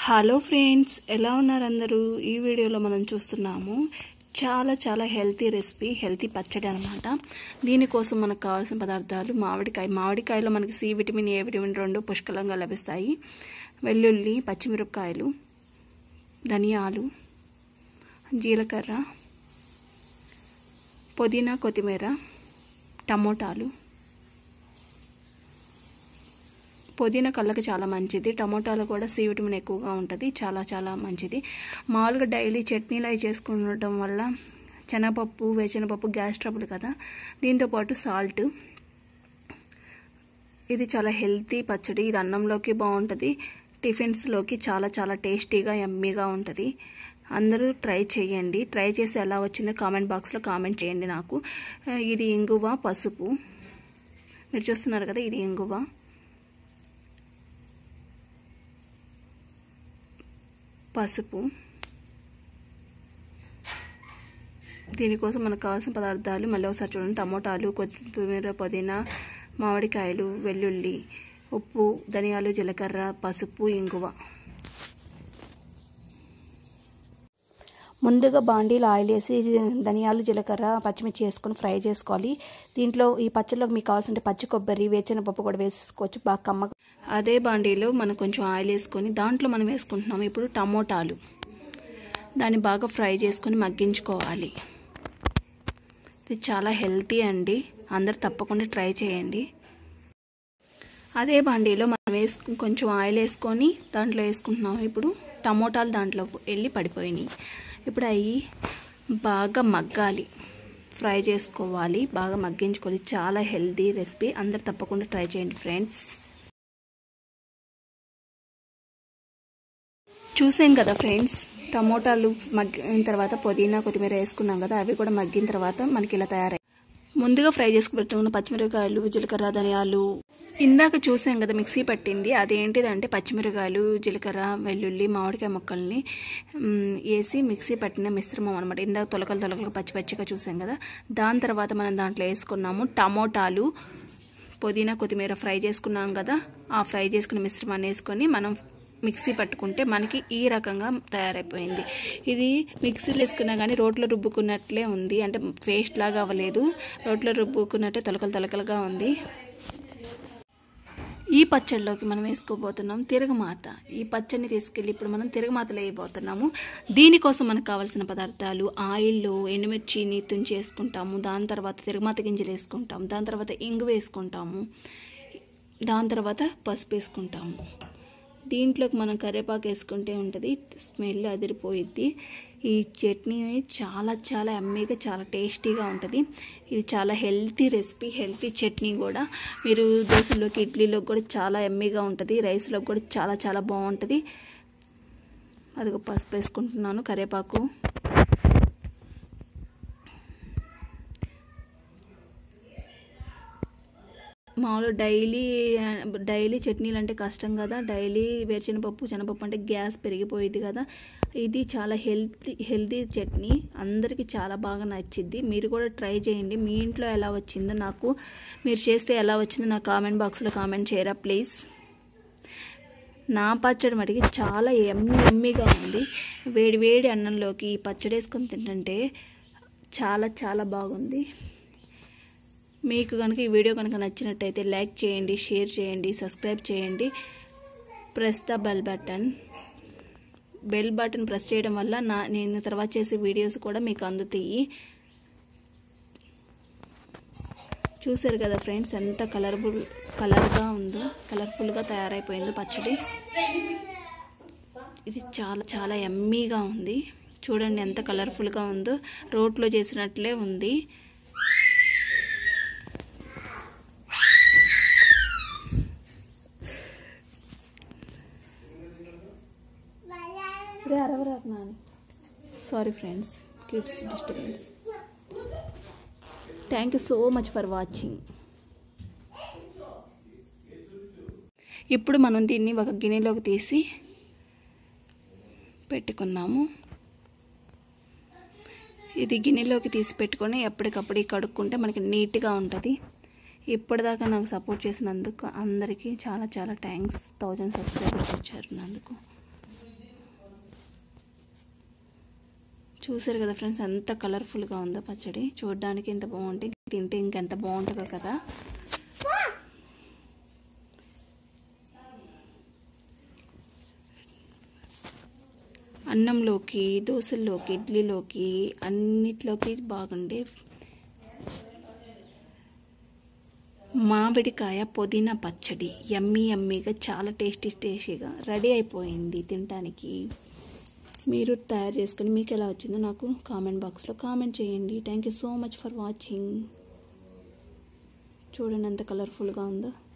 hello friends ఎలా ఉన్నారు అందరూ ఈ వీడియోలో మనం చూస్తున్నాము చాలా చాలా హెల్తీ రెసిపీ హెల్తీ పచ్చడి అనమాట దీనికోసం మనకు కావాల్సిన పదార్థాలు మామిడికాయ మామిడికాయలో మనకి సి విటమిన్ ఏ విటమిన్ రెండు పుష్కలంగా లభిస్తాయి వెల్లుల్లి పచ్చిమిరపకాయలు ధనియాలు జీలకర్ర పుదీనా కొత్తిమీర టమోటాలు పుదీనా కళ్ళకి చాలా మంచిది టమోటాలు కూడా సి విటమిన్ ఎక్కువగా ఉంటుంది చాలా చాలా మంచిది మామూలుగా డైలీ చట్నీలు అవి చేసుకుండటం వల్ల శనగపప్పు వేసినపప్పు గ్యాస్ ట్రబుల్ కదా దీంతోపాటు సాల్ట్ ఇది చాలా హెల్తీ పచ్చడి ఇది అన్నంలోకి బాగుంటుంది టిఫిన్స్లోకి చాలా చాలా టేస్టీగా ఎమ్మీగా ఉంటుంది అందరూ ట్రై చేయండి ట్రై చేసి ఎలా వచ్చిందో కామెంట్ బాక్స్లో కామెంట్ చేయండి నాకు ఇది ఇంగువ పసుపు మీరు చూస్తున్నారు కదా ఇది ఇంగువ పసుపు దీనికోసం మనకు కావాల్సిన పదార్థాలు మళ్ళీ ఒకసారి చూడండి టమోటాలు కొత్తిమీర పుదీనా మామిడికాయలు వెల్లుల్లి ఉప్పు ధనియాలు జీలకర్ర పసుపు ఇంగువ ముందుగా బాండీలో ఆయిల్ వేసి ధనియాలు జీలకర్ర పచ్చిమిర్చి వేసుకొని ఫ్రై చేసుకోవాలి దీంట్లో ఈ పచ్చళ్ళకి మీకు కావాల్సిన పచ్చి కొబ్బరి వేచిన పప్పు కూడా వేసుకోవచ్చు బాగా కమ్మ అదే బాండీలో మనం కొంచెం ఆయిల్ వేసుకొని దాంట్లో మనం వేసుకుంటున్నాము ఇప్పుడు టమోటాలు దాన్ని బాగా ఫ్రై చేసుకొని మగ్గించుకోవాలి ఇది చాలా హెల్తీ అండి అందరు తప్పకుండా ట్రై చేయండి అదే బాండీలో మనం వేసుకు కొంచెం ఆయిల్ వేసుకొని దాంట్లో వేసుకుంటున్నాము ఇప్పుడు టమోటాలు దాంట్లో వెళ్ళి పడిపోయినాయి ఇప్పుడు అవి బాగా మగ్గాలి ఫ్రై చేసుకోవాలి బాగా మగ్గించుకోవాలి చాలా హెల్తీ రెసిపీ అందరు తప్పకుండా ట్రై చేయండి ఫ్రెండ్స్ చూసాం కదా ఫ్రెండ్స్ టమోటాలు మగ్గిన తర్వాత పుదీనా కొత్తిమీర వేసుకున్నాం కదా అవి కూడా మగ్గిన తర్వాత మనకి ఇలా తయారై ముందుగా ఫ్రై చేసుకున్న పచ్చిమిరపకాయలు జీలకర్ర ధనియాలు ఇందాక చూసాం కదా మిక్సీ పట్టింది అదేంటిదంటే పచ్చిమిరకాయలు జీలకర్ర వెల్లుల్లి మామిడికాయ ముక్కల్ని వేసి మిక్సీ పట్టిన మిశ్రమం అనమాట ఇందాక తొలకలు తొలకలు పచ్చి పచ్చిగా చూసాం కదా దాని తర్వాత మనం దాంట్లో వేసుకున్నాము టమోటాలు పుదీనా కొత్తిమీర ఫ్రై చేసుకున్నాం కదా ఆ ఫ్రై చేసుకున్న మిశ్రమాన్ని వేసుకొని మనం మిక్సీ పట్టుకుంటే మనకి ఈ రకంగా తయారైపోయింది ఇది మిక్సీలో వేసుకున్నా కానీ రోట్లో రుబ్బుకున్నట్లే ఉంది అంటే పేస్ట్ లాగా అవ్వలేదు రోట్లో రుబ్బుకున్నట్టే తొలకలు తొలకలుగా ఉంది ఈ పచ్చడిలోకి మనం వేసుకోబోతున్నాం తిరగమాత ఈ పచ్చడిని తీసుకెళ్ళి ఇప్పుడు మనం తిరగమాతలో వేయబోతున్నాము దీనికోసం మనకు కావాల్సిన పదార్థాలు ఆయిల్లో ఎండుమిర్చిని తుంచి వేసుకుంటాము దాని తర్వాత తిరగమాత గింజలు వేసుకుంటాము దాని తర్వాత ఇంగు వేసుకుంటాము దాని తర్వాత పసుపు వేసుకుంటాము దీంట్లోకి మనం కరివేపాకు వేసుకుంటే ఉంటుంది స్మెల్ అదిరిపోయిద్ది ఈ చట్నీ చాలా చాలా అమ్మీగా చాలా టేస్టీగా ఉంటుంది ఇది చాలా హెల్తీ రెసిపీ హెల్తీ చట్నీ కూడా మీరు దోశలోకి ఇడ్లీలోకి కూడా చాలా ఎమ్మీగా ఉంటుంది రైస్లోకి కూడా చాలా చాలా బాగుంటుంది అదిగో పసుపు వేసుకుంటున్నాను కరివేపాకు మామూలు డైలీ డైలీ చట్నీలు అంటే కష్టం కదా డైలీ వేరుశనగపప్పు శనగపప్పు అంటే గ్యాస్ పెరిగిపోయింది కదా ఇది చాలా హెల్తీ హెల్తీ చట్నీ అందరికీ చాలా బాగా నచ్చింది మీరు కూడా ట్రై చేయండి మీ ఇంట్లో ఎలా వచ్చిందో నాకు మీరు చేస్తే ఎలా వచ్చిందో నా కామెంట్ బాక్స్లో కామెంట్ చేయరా ప్లీజ్ నా పచ్చడి మటుకి చాలా ఎమ్మి ఎమ్మిగా ఉంది వేడి వేడి అన్నంలోకి పచ్చడి వేసుకొని తింటుంటే చాలా చాలా బాగుంది మీకు కనుక ఈ వీడియో కనుక నచ్చినట్టయితే లైక్ చేయండి షేర్ చేయండి సబ్స్క్రైబ్ చేయండి press the bell button bell button press చేయడం వల్ల నా నేను తర్వాత చేసే వీడియోస్ కూడా మీకు అందుతాయి చూసారు కదా ఫ్రెండ్స్ ఎంత కలర్ఫుల్ కలర్గా ఉందో కలర్ఫుల్గా తయారైపోయిందో పచ్చడి ఇది చాలా చాలా ఎమ్మీగా ఉంది చూడండి ఎంత కలర్ఫుల్గా ఉందో రోట్లో చేసినట్లే ఉంది రే అరవరాకు Nani sorry friends kids disturbance thank you so much for watching ఇప్పుడు మనం దీన్ని ఒక గిన్నెలోకి తీసి పెట్టుకుందాము ఇది గిన్నెలోకి తీసి పెట్టుకొని ఎప్పటికప్పుడు కడుక్కుంటే మనకి నీట్గా ఉంటుంది ఇప్పటిదాకా నాకు సపోర్ట్ చేసినందుకు అందరికీ చాలా చాలా థ్యాంక్స్ థౌజండ్ సబ్స్క్రైబర్స్ వచ్చారు నందుకు చూసారు కదా ఫ్రెండ్స్ ఎంత కలర్ఫుల్గా ఉందో పచ్చడి చూడడానికి ఎంత బాగుంటుంది తింటే ఇంకెంత బాగుంటుందో కదా అన్నంలోకి దోశల్లోకి ఇడ్లీలోకి అన్నిట్లోకి బాగుండే మామిడికాయ పుదీనా పచ్చడి యమ్మీ యమ్మీగా చాలా టేస్టీ టేస్టీగా రెడీ అయిపోయింది తినడానికి మీరు తయారు చేసుకొని మీకు ఎలా వచ్చిందో నాకు కామెంట్ బాక్స్లో కామెంట్ చేయండి thank you so much for watching చూడండి ఎంత కలర్ఫుల్గా ఉందో